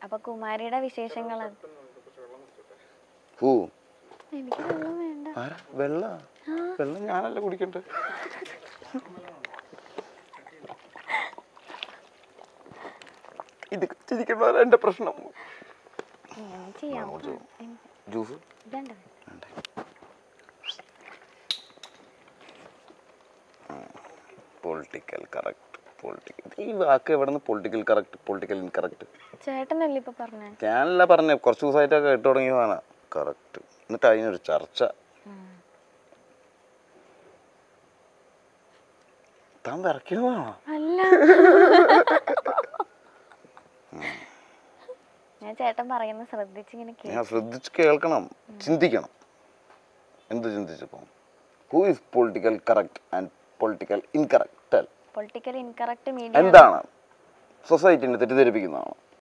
അപ്പൊ കുമാരിയുടെ വിശേഷങ്ങൾ ഹൂ എനിക്ക് വെള്ളം വേണ്ട ആരാ വെള്ള വെള്ളം ഞാനല്ല കുടിക്കണ്ടേ ഇത് ചിരിക്കണ എന്റെ പ്രശ്നം ഞാൻ ചെയ്യാം ജ്യൂസ് ഇതണ്ട പൊളിറ്റിക്കൽ കറക്റ്റ് പൊളിറ്റിക്കൽ ഈ വാക്ക് എവിടെ നിന്ന് പൊളിറ്റിക്കൽ കറക്റ്റ് പൊളിറ്റിക്കൽ ഇൻകറക്റ്റ് ചേട്ടനല്ലേ ഇപ്പൊ പറഞ്ഞേ ഞാനല്ല പറഞ്ഞ കുറച്ച് ദിവസമായിട്ടൊക്കെ കേട്ടു തുടങ്ങിയതാണ് കറക്റ്റ് എന്നിട്ട് അതിനൊരു ചർച്ച താൻ വിറയ്ക്കുന്നതാണോ അല്ല ഞാൻ ചേട്ടൻ പറയുന്ന ശ്രദ്ധിച്ചിങ്ങനെ കേ ഞാൻ ശ്രദ്ധിച്ച് കേൾക്കണം ചിന്തിക്കണം എന്ത് ചിന്തിച്ചപ്പോ who is political correct and political incorrect political incorrect media എന്താണ് സൊസൈറ്റിനെ തെറ്റിദ്ധരിപ്പിക്കുന്നതാണോ